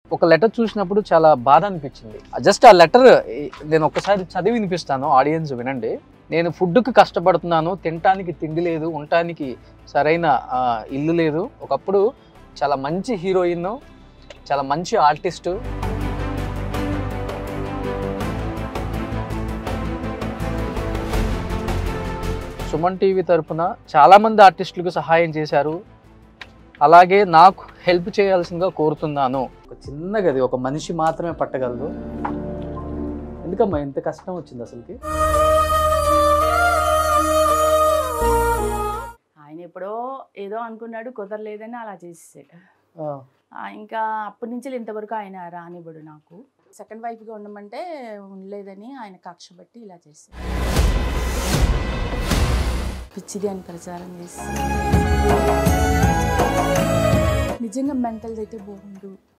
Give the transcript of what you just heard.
ఒక లెటర్ చూసినప్పుడు చాలా బాధ అనిపించింది జస్ట్ ఆ లెటర్ నేను ఒక్కసారి చదివి వినిపిస్తాను ఆడియన్స్ వినండి నేను ఫుడ్కి కష్టపడుతున్నాను తినటానికి తిండి లేదు ఉండటానికి సరైన ఆ, ఇల్లు లేదు ఒకప్పుడు చాలా మంచి హీరోయిన్ చాలా మంచి ఆర్టిస్టు సుమన్ టీవీ తరపున చాలామంది ఆర్టిస్టులకు సహాయం చేశారు అలాగే నాకు హెల్ప్ చేయాల్సిందిగా కోరుతున్నాను ఒక చిన్న గది ఒక మనిషి మాత్రమే పట్టగలదు ఎందుకమ్మా ఇంత కష్టం వచ్చింది అసలుకి ఆయన ఎప్పుడో ఏదో అనుకున్నాడు కుదరలేదని అలా చేసేసాడు ఆ, ఇంకా అప్పటి నుంచి ఇంతవరకు ఆయన రానివ్వడు నాకు సెకండ్ వైఫ్గా ఉండమంటే ఉండలేదని ఆయన కక్ష బట్టి ఇలా చేశాడు పిచ్చిది అని ప్రచారం చేసి నిజంగా మెంటల్ అయితే బాగుండు